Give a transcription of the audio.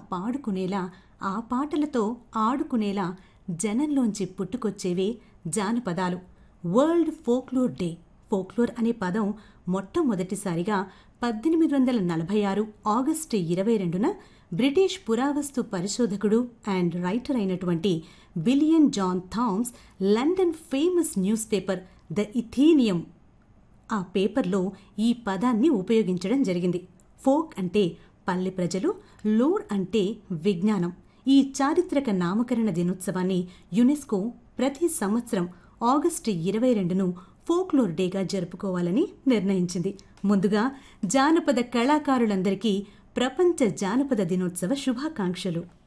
పాడుకునేలా ఆ పాటలతో ఆడుకునేలా జనంలోంచి పుట్టుకొచ్చేవే జానపదాలు వరల్డ్ ఫోక్లోర్ డే ఫోక్లోర్ అనే పదం మొట్టమొదటిసారిగా పద్దెనిమిది వందల నలభై ఆరు ఆగస్టు ఇరవై రెండున బ్రిటిష్ పురావస్తు పరిశోధకుడు అండ్ రైటర్ అయినటువంటి William John Thoms London famous newspaper the Athenaeum ఆ పేపర్లో ఈ పదాన్ని ఉపయోగించడం జరిగింది ఫోక్ అంటే పల్లె ప్రజలు లోర్ అంటే విజ్ఞానం ఈ చారిత్రక నామకరణ దినోత్సవాన్ని యునెస్కో ప్రతి సంవత్సరం ఆగస్టు ఇరవై రెండును ఫోక్లోర్ డేగా జరుపుకోవాలని నిర్ణయించింది ముందుగా జానపద కళాకారులందరికీ ప్రపంచ జానపద దినోత్సవ శుభాకాంక్షలు